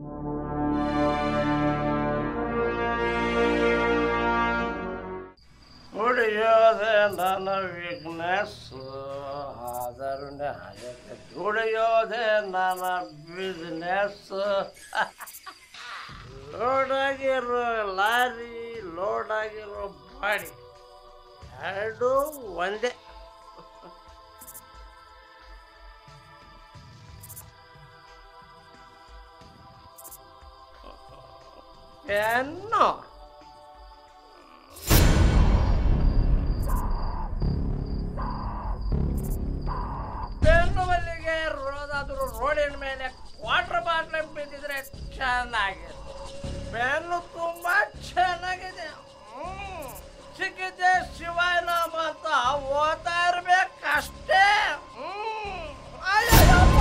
ದುಡಿಯೋದೆ ನನ್ನ ವೀಕ್ನೆಸ್ ಆದರೂ ನ್ಯಾಯಕ್ಕೆ ದುಡಿಯೋದೆ ನನ್ನ ಬಿಸ್ನೆಸ್ ಲೋಡ್ ಆಗಿರೋ ಲಾರಿ ಲೋಡ್ ಆಗಿರೋ ಬಾಡಿ ಎರಡು ಒಂದೇ ಪೆನ್ನು ಪೆನ್ನು ಬಲ್ಲಿಗೆ ರೋದಾದ್ರೂ ರೋಡಿನ ಮೇಲೆ ವಾಟರ್ ಬಾಟ್ಲ್ ಬಿದ್ದಿದ್ರೆ ಚೆನ್ನಾಗಿದೆ ಪೆನ್ನು ತುಂಬಾ ಚೆನ್ನಾಗಿದೆ ಹ್ಮ್. ಸಿಕ್ಕಿದೆ ಶಿವಾಯನಾಮ ಅಂತ ಓದ್ತಾ ಇರ್ಬೇಕಷ್ಟೇ ಹ್ಮ್. ಅಯ್ಯಯ್ಯಪ್ಪ.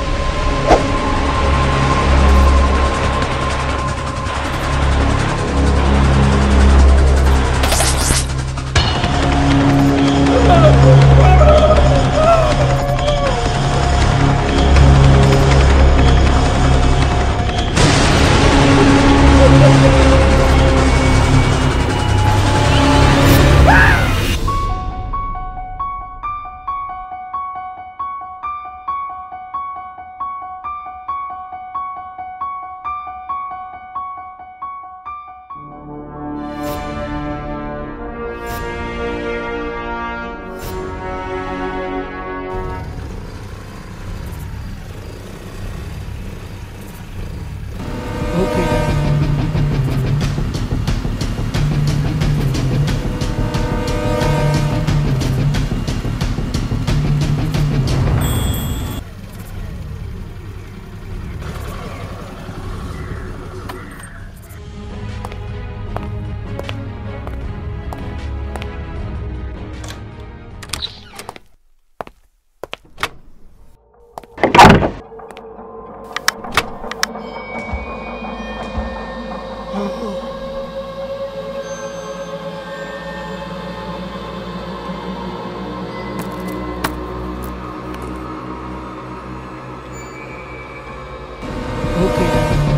ಓಕೆ ಓಕೆ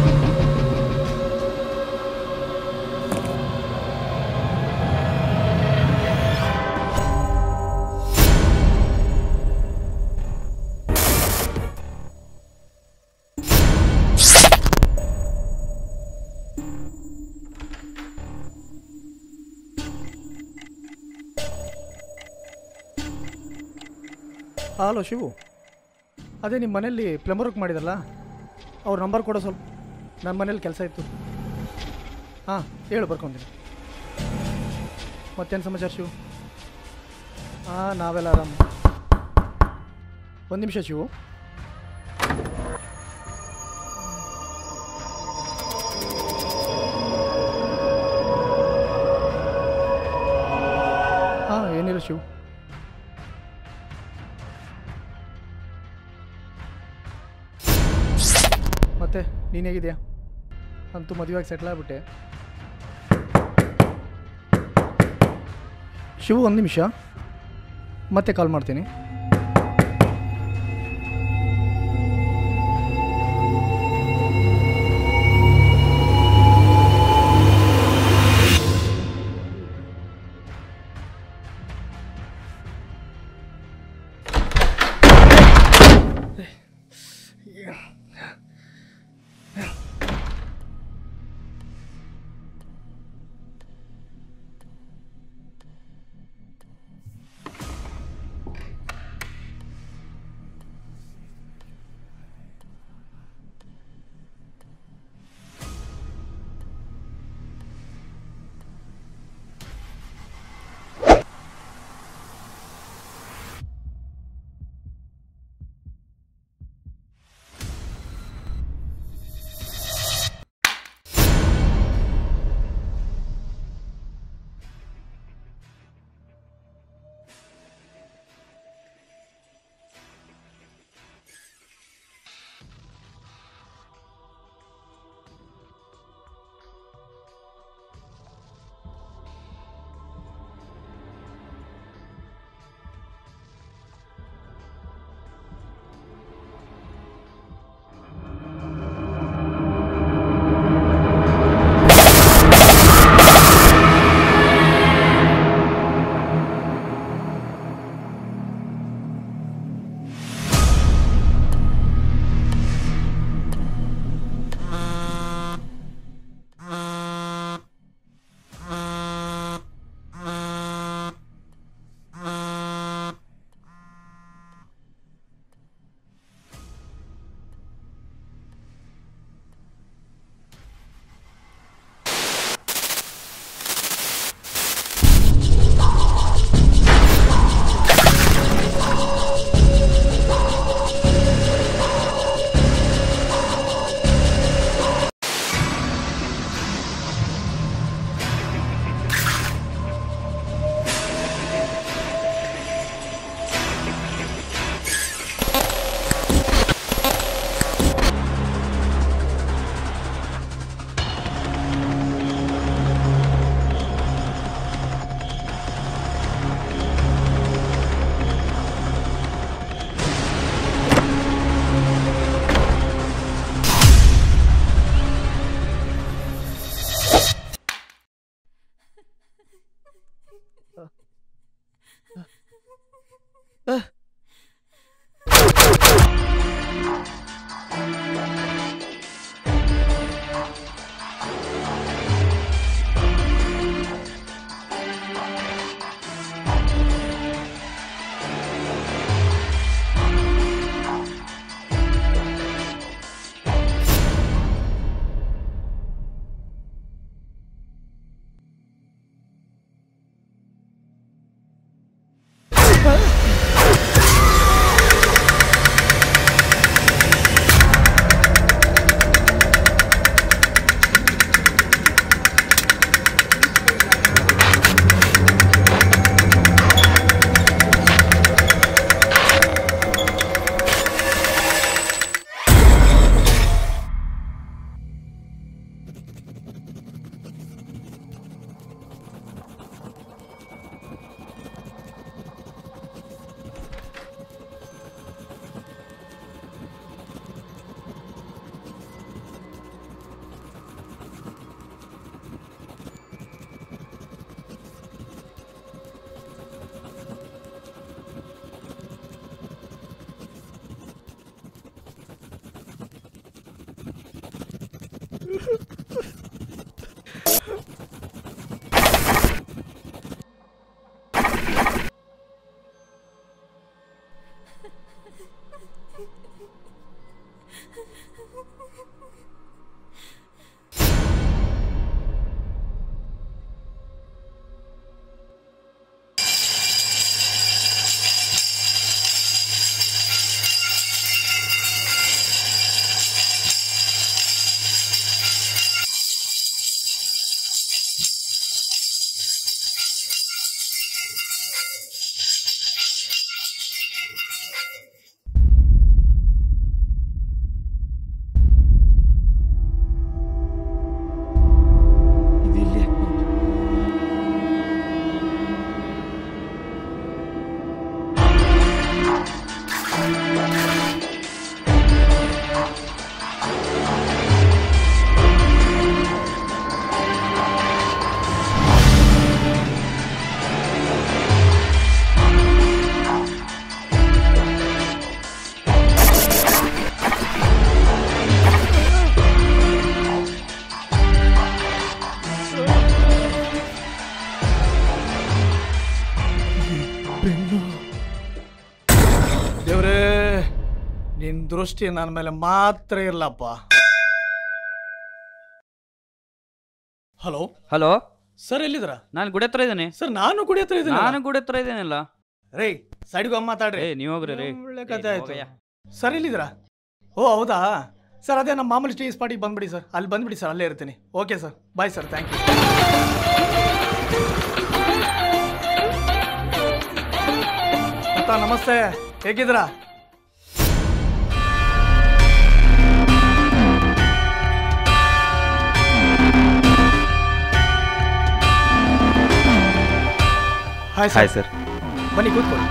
ಹಲೋ ಶಿವು ಅದೇ ನಿಮ್ಮ ಮನೇಲಿ ಪ್ಲಂಬರ್ ವರ್ಕ್ ಮಾಡಿದಲ್ಲ ಅವ್ರ ನಂಬರ್ ಕೊಡೋ ಸ್ವಲ್ಪ ನನ್ನ ಮನೇಲಿ ಕೆಲಸ ಇತ್ತು ಹಾಂ ಹೇಳು ಬರ್ಕೊತೀನಿ ಮತ್ತೇನು ಸಮಾಚಾರ ಶಿವು ಹಾಂ ನಾವೆಲ್ಲ ಆರಾಮ ಒಂದು ನಿಮಿಷ ಶಿವು ಹಾಂ ಏನಿಲ್ಲ ಶಿವು ಮತ್ತೆ ನೀನು ಹೇಗಿದೆಯಾ ಅಂತೂ ಮದುವೆಯಾಗಿ ಸೆಟ್ಲ್ ಆಗ್ಬಿಟ್ಟೆ ಶಿವು ಒಂದು ನಿಮಿಷ ಮತ್ತೆ ಕಾಲ್ ಮಾಡ್ತೀನಿ ಇದು ಇಲ್ಲಿ ಯಾಕ್ ಬಂತು? ಬೆನ್ನು ದೇವ್ರೇ ನಿನ್ ದೃಷ್ಟಿ ನನ್ನ ಮೇಲೆ ಮಾತ್ರ ಇರ್ಲಪ್ಪ ಹಲೋ ಹಲೋ ಸರ್ ಎಲ್ಲಿದ್ರ ನಾನು ಗುಡಿ ಹತ್ರ ಇದ್ದೀನಿ ಸರ್ ನಾನು ಕುಡಿ ಹತ್ರ ಇದ್ದೀನಿ ನಾನು ಗುಡಿ ಹತ್ರ ಇದ್ದೀನಲ್ಲ ರೇ ಸೈಡ್ಗೆ ಅಮ್ಮ ಮಾತಾಡ್ರಿ ಏ ನೀವ್ ಹೋಗ್ರಿ ರೀ ಒಳ್ಳೆ ಏ, ಕತೆ ಆಯ್ತು ಹೋಗಯ್ಯ. ಸರ್ ಎಲ್ಲಿದ್ದೀರಾ ಓ ಹೌದಾ ಸರ್ ಅದೇ ನಮ್ಮ ಮಾಮೂಲಿ ಸ್ಟೇಜ್ ಪಾರ್ಟಿಗೆ ಬಂದ್ಬಿಡಿ ಸರ್ ಅಲ್ಲಿ ಬಂದ್ಬಿಡಿ ಸರ್ ಅಲ್ಲೇ ಇರ್ತೀನಿ okay sir bye sir thank you ಅತ್ತ ನಮಸ್ತೆ ಹೇಗಿದ್ದೀರಾ ಹಾಯ್ ಹಾಯ್ ಸರ್ ಸರ್ ಬನ್ನಿ ಕೂತ್ಕೊಳ್ಳಿ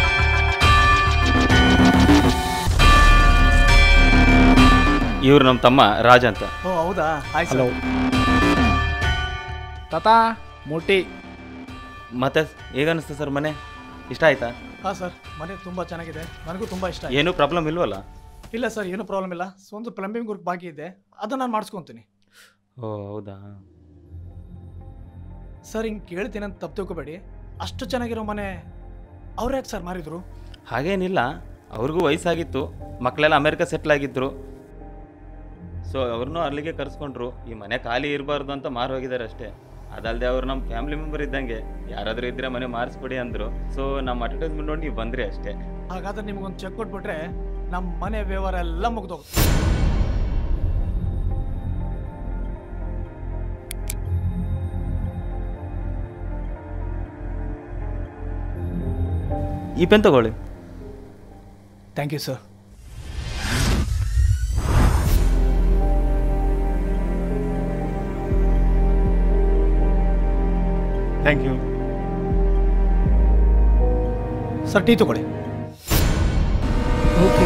ಇವ್ರು ನಮ್ಮ ತಮ್ಮ ರಾಜ ಅಂತ ಓ ಹೌದಾ ಹಾಯ್ ಹಲೋ ಸರ್ ತಾತ ಮುಟಿ ಮತ್ತೆ ಹೇಗನ್ನಿಸ್ತು ಸರ್ ಮನೆ ಇಷ್ಟ ಆಯ್ತಾ ಹಾಂ ಸರ್ ಮನೆ ತುಂಬ ಚೆನ್ನಾಗಿದೆ ನನಗೂ ತುಂಬ ಇಷ್ಟ ಆಯ್ತು ಏನೂ ಪ್ರಾಬ್ಲಮ್ ಇಲ್ವಲ್ಲ ಇಲ್ಲ ಸರ್ ಏನೂ ಪ್ರಾಬ್ಲಮ್ ಇಲ್ಲ ಸೊ ಒಂದು ಪ್ಲಂಬಿಂಗ್ ವರ್ಕ್ ಬಾಕಿ ಇದೆ ಅದನ್ನ ನಾನು ಮಾಡಿಸ್ಕೊತೀನಿ ಓ ಹೌದಾ ಸರ್ ಹಿಂಗೆ ಕೇಳ್ತೀನಿ ಅಂತ ತಪ್ಪು ತಿಳ್ಕೊಬೇಡಿ ಅಷ್ಟು ಚೆನ್ನಾಗಿರೋ ಮನೆ ಅವ್ರು ಯಾಕೆ ಸರ್ ಮಾರಿದ್ರು ಹಾಗೇನಿಲ್ಲ ಅವ್ರಿಗೂ ವಯಸ್ಸಾಗಿತ್ತು ಮಕ್ಕಳೆಲ್ಲ ಅಮೇರಿಕ ಸೆಟ್ಲ್ ಆಗಿದ್ರು ಸೊ ಅವ್ರನ್ನೂ ಅಲ್ಲಿಗೆ ಕರ್ಸ್ಕೊಂಡ್ರು ಈ ಮನೆ ಖಾಲಿ ಇರಬಾರ್ದು ಅಂತ ಮಾರು ಹೋಗಿದ್ದಾರೆ ಅಷ್ಟೇ ಅದಲ್ಲದೆ ಅವ್ರು ನಮ್ಮ ಫ್ಯಾಮಿಲಿ ಮೆಂಬರ್ ಇದ್ದಂಗೆ ಯಾರಾದರೂ ಇದ್ರೆ ಮನೆ ಮಾರಿಸ್ಕೊಡಿ ಅಂದರು ಸೊ ನಮ್ಮ ಅಡ್ವರ್ಟೈಸ್ಮೆಂಟ್ ನೋಡಿ ನೀವು ಬಂದ್ರಿ ಅಷ್ಟೇ ಹಾಗಾದ್ರೆ ನಿಮ್ಗೊಂದು ಚೆಕ್ ಕೊಟ್ಬಿಟ್ರೆ ನಮ್ಮ ಮನೆ ವ್ಯವಹಾರ ಎಲ್ಲ ಮುಗ್ದೋಗುತ್ತೆ ಈ ಪೆನ್ ತಗೊಳ್ಳಿ thank you sir thank you sir tea ತಗೊಳ್ಳಿ ಓಕೆ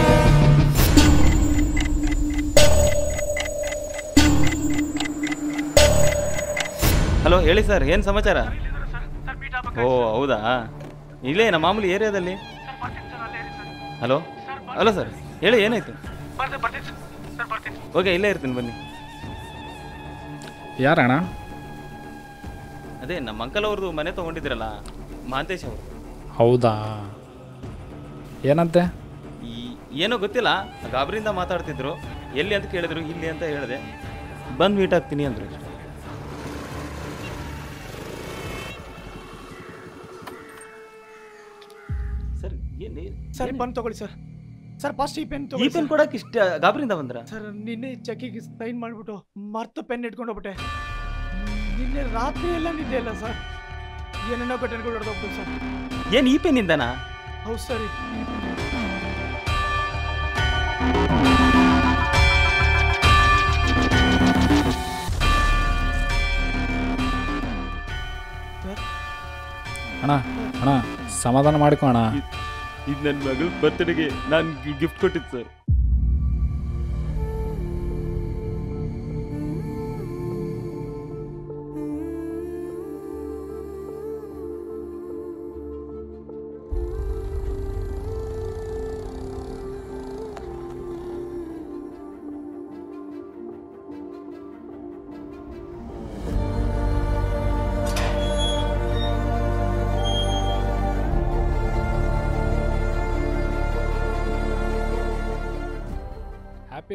ಹಲೋ ಹೇಳಿ ಸರ್ ಏನು ಸಮಾಚಾರ ಓ ಹೌದಾ ಇಲ್ಲೇ ನಮ್ಮ ಮಾಮೂಲಿ ಏರಿಯಾದಲ್ಲಿ ಹಲೋ ಹಲೋ ಸರ್ ಹೇಳಿ ಏನಾಯ್ತು ಓಕೆ ಇಲ್ಲೇ ಇರ್ತೀನಿ ಬನ್ನಿ ಯಾರಣ್ಣ ಅದೇ ನಮ್ಮ ಅಂಕಲ್ ಅವ್ರದ್ದು ಮನೆ ತೊಗೊಂಡಿದ್ದೀರಲ್ಲ ಮಹಾಂತೇಶ್ ಅವರು ಹೌದಾ ಏನಂತೆ ಈ ಏನೋ ಗೊತ್ತಿಲ್ಲ ಗಾಬರಿಯಿಂದ ಮಾತಾಡ್ತಿದ್ರು ಎಲ್ಲಿ ಅಂತ ಕೇಳಿದ್ರು ಇಲ್ಲಿ ಅಂತ ಹೇಳಿದೆ ಬಂದು ಮೀಟ್ ಆಗ್ತೀನಿ ಅಂದರು ಅಷ್ಟೇ ಸರ್ ಏನು ಸರ್ ಪೆನ್ ತಗೊಳ್ಳಿ ಸರ್ ಸರ್ ಫಸ್ಟ್ ಈ ಪೆನ್ ಈ ತಗೊಳ್ಳಿ ಪೆನ್ ಸರ್. ಕೊಡಕ್ಕೆ ಇಷ್ಟ ಗಾಬರಿಯಿಂದ ಬಂದ್ರ ಸರ್ ನಿನ್ನೆ ಚೆಕ್ಕಿಗೆ ಸೈನ್ ಮಾಡಿಬಿಟ್ಟು ಮರ್ತು ಪೆನ್ ಇಟ್ಕೊಂಡು ಹೋಗ್ಬಿಟ್ಟೆ ನಿನ್ನೆ ರಾತ್ರಿ ಎಲ್ಲ ನಿದ್ದೆ ಇಲ್ಲ ಸರ್ ಏನೇನೋ ಘಟನೆಗಳು ನಡೆದೋಗ್ತು ಸರ್ ಏನು ಈ ಪೆನ್ನಿಂದನಾ ಹೌದು ಸರ್ ಈ pen. ಸರ್ ಅಣ್ಣ ಅಣ್ಣ ಸಮಾಧಾನ ಮಾಡ್ಕೊ ಅಣ್ಣ ಇದು ನನ್ನ ಮಗಳ ಬರ್ತ್ಡೇಗೆ ನಾನು ಗಿಫ್ಟ್ ಕೊಟ್ಟಿದ್ದು ಸರ್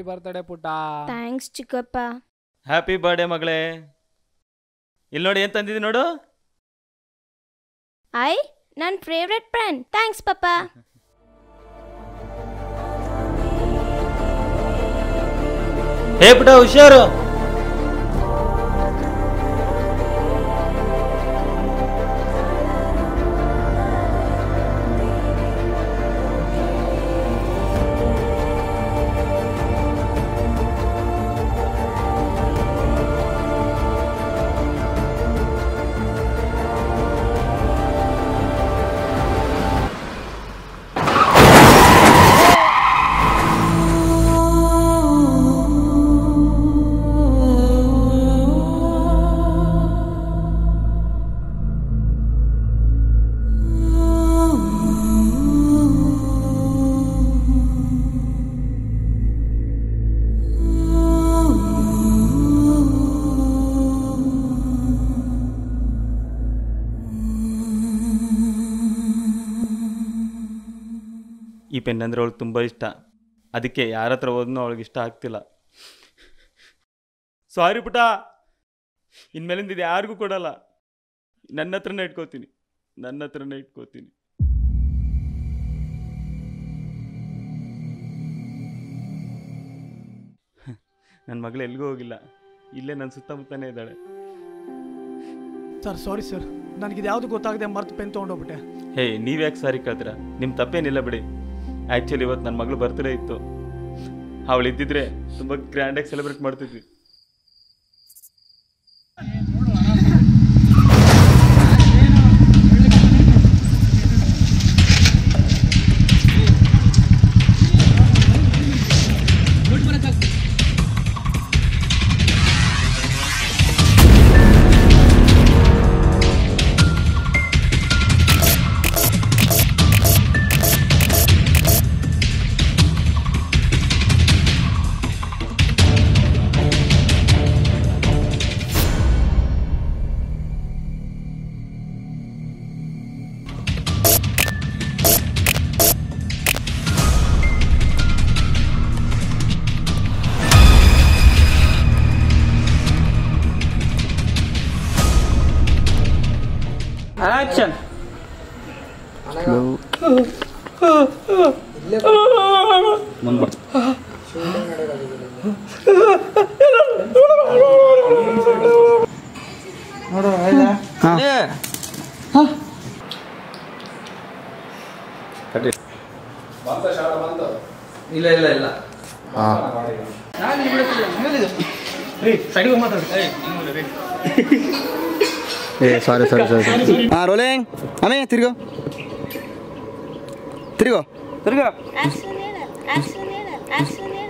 ಹ್ಯಾಪಿ ಬರ್ತ್ಡೇ ಪುಟ್ಟ ಥ್ಯಾಂಕ್ಸ್ ಚಿಕ್ಕಪ್ಪ ಹ್ಯಾಪಿ ಬರ್ಡೇ ಮಗಳೇ ಇಲ್ಲಿ ನೋಡಿ ಏನು ತಂದಿದ್ದೀನಿ ನೋಡು ಐ ನನ್ನ ಫೇವ್ರೆಟ್ ಫ್ರೆಂಡ್ ಥ್ಯಾಂಕ್ಸ್ ಪಪ್ಪ ಹೇ ಪುಟ ಹುಷಾರು ಈ ಪೆನ್ ಅಂದರೆ ಅವಳಿಗೆ ತುಂಬ ಇಷ್ಟ ಅದಕ್ಕೆ ಯಾರ ಹತ್ರ ಹೋದ್ನೂ ಅವಳಿಗೆ ಇಷ್ಟ ಆಗ್ತಿಲ್ಲ ಸಾರಿ ಪುಟ ಇನ್ಮೇಲಿಂದ ಇದು ಯಾರಿಗೂ ಕೊಡಲ್ಲ ನನ್ನ ಹತ್ರನೇ ಇಟ್ಕೋತೀನಿ ನನ್ನ ಹತ್ರನೇ ಇಟ್ಕೋತೀನಿ ನನ್ನ ಮಗಳು ಎಲ್ಲಿಗೂ ಹೋಗಿಲ್ಲ ಇಲ್ಲೇ ನನ್ನ ಸುತ್ತಮುತ್ತನೇ ಇದ್ದಾಳೆ ಸರ್ ಸಾರಿ ಸರ್ ನನಗಿದು ಯಾವುದು ಗೊತ್ತಾಗದೆ ಮರ್ತು ಪೆನ್ ತೊಗೊಂಡೋಗ್ಬಿಟ್ಟೆ ಹೇ ನೀವ್ಯಾಕೆ ಸಾರಿ ಕೇಳ್ತೀರಾ ನಿಮ್ಮ ತಪ್ಪೇನಿಲ್ಲ ಬಿಡಿ ಆ್ಯಕ್ಚುಲಿ ಇವತ್ತು ನನ್ನ ಮಗಳು ಬರ್ತ್ಡೇ ಇತ್ತು ಅವಳು ಇದ್ದಿದ್ರೆ ತುಂಬ ಗ್ರ್ಯಾಂಡಾಗಿ ಸೆಲೆಬ್ರೇಟ್ ಮಾಡ್ತಿದ್ವಿ ಆಕ್ಷನ್ ಇಲ್ಲ ಇಲ್ಲ ಇಲ್ಲ ಸೈಡಿಗೆ ಮಾತಾಡಿ ಏ ಸಾರಿ ಸಾರಿ ಸಾರಿ ಹಾಂ ರೋಲಿಂಗ್ ಆಮೇಲೆ ತಿರ್ಗೋ ತಿರ್ಗೋ ತಿರ್ಗೋ ಆಕ್ಷನ್ ಹೇಳ ಆಕ್ಷನ್ ಹೇಳ ಆಕ್ಷನ್ ಹೇಳ